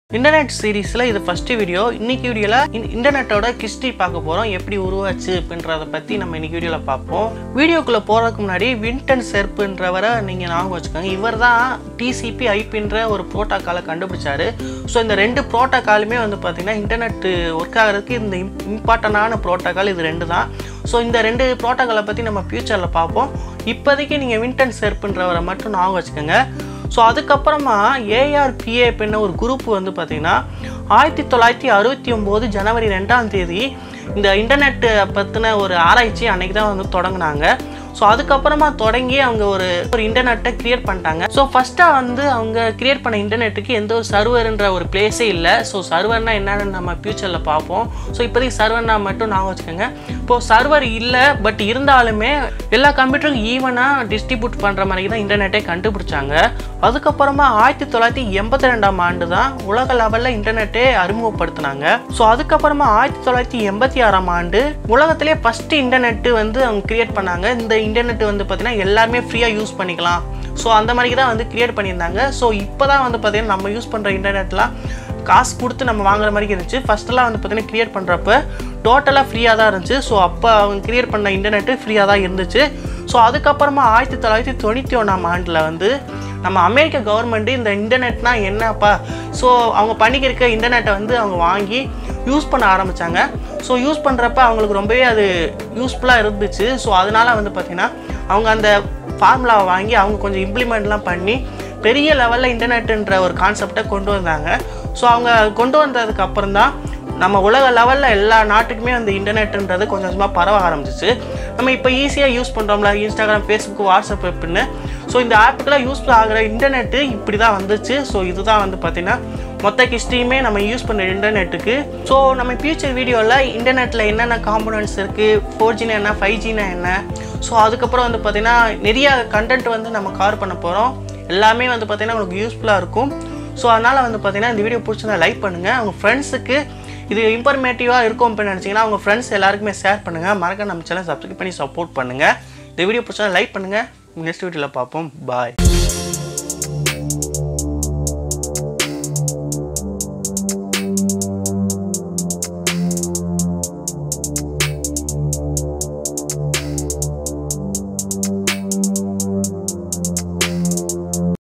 internet சீரீஸில் இது first video இன்னைக்கு வீடியோவில் இன்டர்நெட்டோட ஹிஸ்ட்ரி பார்க்க போகிறோம் எப்படி உருவாச்சு அப்படின்றத பற்றி நம்ம இன்னைக்கு வீடியோவில் பார்ப்போம் வீடியோக்குள்ளே போகிறதுக்கு முன்னாடி வின்டன் செர்ப்புன்றவரை நீங்கள் ஞாபகம் வச்சுக்கோங்க இவர் தான் டிசிபி ஐபின்ற ஒரு ப்ரோட்டோக்காலை கண்டுபிடிச்சாரு ஸோ இந்த ரெண்டு ப்ரோட்டோக்காலுமே வந்து பார்த்திங்கன்னா இன்டர்நெட் ஒர்க் ஆகிறதுக்கு இந்த இம்பார்ட்டண்டான ப்ரோட்டோக்கால் இது ரெண்டு தான் ஸோ இந்த ரெண்டு ப்ரோட்டோக்காலை பற்றி நம்ம ஃப்யூச்சரில் பார்ப்போம் இப்போதைக்கு நீங்கள் வின்டன் செர்ப்புன்றவரை மட்டும் ஞாபகம் வச்சுக்கோங்க ஸோ அதுக்கப்புறமா ஏஆர்பிஏ அப்படின்ன ஒரு குரூப் வந்து பார்த்திங்கன்னா ஆயிரத்தி தொள்ளாயிரத்தி அறுபத்தி ஒம்போது ஜனவரி ரெண்டாம் தேதி இந்த இன்டர்நெட்டு பற்றின ஒரு ஆராய்ச்சி அன்னைக்கு தான் வந்து தொடங்கினாங்க ஸோ அதுக்கப்புறமா தொடங்கி அவங்க ஒரு ஒரு இன்டர்நெட்டை கிரியேட் பண்ணிட்டாங்க ஸோ ஃபஸ்ட்டாக வந்து அவங்க கிரியேட் பண்ண இன்டர்நெட்டுக்கு எந்த ஒரு சர்வர்ன்ற ஒரு பிளேஸே இல்லை ஸோ சர்வர்னா என்னன்னு நம்ம ஃப்யூச்சரில் பார்ப்போம் ஸோ இப்போதைக்கு சர்வர்னா மட்டும் நான் வச்சுக்கோங்க இப்போது சர்வர் இல்லை பட் இருந்தாலுமே எல்லா கம்ப்யூட்டருக்கும் ஈவனாக டிஸ்ட்ரிபியூட் பண்ணுற மாதிரி தான் இன்டர்நெட்டை கண்டுபிடிச்சாங்க அதுக்கப்புறமா ஆயிரத்தி தொள்ளாயிரத்தி எண்பத்தி ரெண்டாம் ஆண்டு தான் உலக லெவலில் இன்டர்நெட்டே அறிமுகப்படுத்தினாங்க ஸோ அதுக்கப்புறமா ஆயிரத்தி தொள்ளாயிரத்தி எண்பத்தி ஆறாம் ஆண்டு உலகத்திலே ஃபஸ்ட்டு இன்டர்நெட்டு வந்து அவங்க கிரியேட் பண்ணாங்க இந்த இன்டர்நெட் வந்து பார்த்தீங்கன்னா எல்லாருமே ஃப்ரீயாக யூஸ் பண்ணிக்கலாம் ஸோ அந்த மாதிரி தான் வந்து கிரியேட் பண்ணியிருந்தாங்க ஸோ இப்போ தான் வந்து பார்த்தீங்கன்னா நம்ம யூஸ் பண்ணுற இன்டர்நெட்லாம் காசு கொடுத்து நம்ம வாங்குற மாதிரி இருந்துச்சு ஃபஸ்ட்டெல்லாம் வந்து பார்த்தீங்கன்னா கிரியேட் பண்ணுறப்ப டோட்டலாக ஃப்ரீயாக தான் இருந்துச்சு ஸோ அப்போ அவங்க கிரியேட் பண்ண இன்டர்நெட்டு ஃப்ரீயாக தான் இருந்துச்சு ஸோ அதுக்கப்புறமா ஆயிரத்தி தொள்ளாயிரத்தி தொண்ணூற்றி ஒன்றாம் ஆண்டில் வந்து நம்ம அமெரிக்க கவர்மெண்ட்டு இந்த இன்டர்நெட்னா என்னப்பா ஸோ அவங்க பண்ணிக்கிருக்க இன்டர்நெட்டை வந்து அவங்க வாங்கி யூஸ் பண்ண ஆரம்பித்தாங்க ஸோ யூஸ் பண்ணுறப்ப அவங்களுக்கு ரொம்பவே அது யூஸ்ஃபுல்லாக இருந்துச்சு ஸோ அதனால் வந்து பார்த்திங்கன்னா அவங்க அந்த ஃபார்முலாவை வாங்கி அவங்க கொஞ்சம் இம்ப்ளிமெண்ட்லாம் பண்ணி பெரிய லெவலில் இன்டர்நெட்டுன்ற ஒரு கான்செப்டை கொண்டு வந்தாங்க ஸோ அவங்க கொண்டு வந்ததுக்கு அப்புறம் தான் நம்ம உலக லெவலில் எல்லா நாட்டுக்குமே அந்த இன்டர்நெட்டுன்றது கொஞ்சம் கொஞ்சமாக பரவ ஆரம்பிச்சிச்சு நம்ம இப்போ ஈஸியாக யூஸ் பண்ணுறோம்ல இன்ஸ்டாகிராம் ஃபேஸ்புக் வாட்ஸ்அப் அப்படின்னு ஸோ இந்த ஆப்புக்கெல்லாம் யூஸ் ஆகிற இன்டர்நெட்டு இப்படி தான் வந்துச்சு ஸோ இதுதான் வந்து பார்த்திங்கன்னா மொத்த ஹிஸ்ட்ரியுமே நம்ம யூஸ் பண்ணுற இன்டர்நெட்டுக்கு ஸோ நம்ம ஃபியூச்சர் வீடியோவில் இன்டர்நெட்டில் என்னென்ன காம்பனன்ட்ஸ் இருக்குது ஃபோர் ஜினா என்ன ஃபைவ் ஜினா என்ன ஸோ அதுக்கப்புறம் வந்து பார்த்திங்கன்னா நிறைய கண்டென்ட் வந்து நம்ம கவர் பண்ண போகிறோம் எல்லாமே வந்து பார்த்திங்கன்னா உங்களுக்கு யூஸ்ஃபுல்லாக இருக்கும் ஸோ அதனால் வந்து பார்த்திங்கன்னா இந்த வீடியோ பிடிச்சிருந்தா லைக் பண்ணுங்கள் உங்கள் ஃப்ரெண்ட்ஸுக்கு இது இன்ஃபர்மேட்டிவாக இருக்கும் அப்படின்னு நினச்சிங்கன்னா உங்கள் ஃப்ரெண்ட்ஸ் எல்லாருக்குமே ஷேர் பண்ணுங்கள் மறக்க நம்ம சேனல் சப்ஸ்கிரைப் பண்ணி சப்போர்ட் பண்ணுங்கள் இந்த வீடியோ பிடிச்சா லைக் பண்ணுங்கள் நெக்ஸ்ட் வீடியோவில் பார்ப்போம் பாய்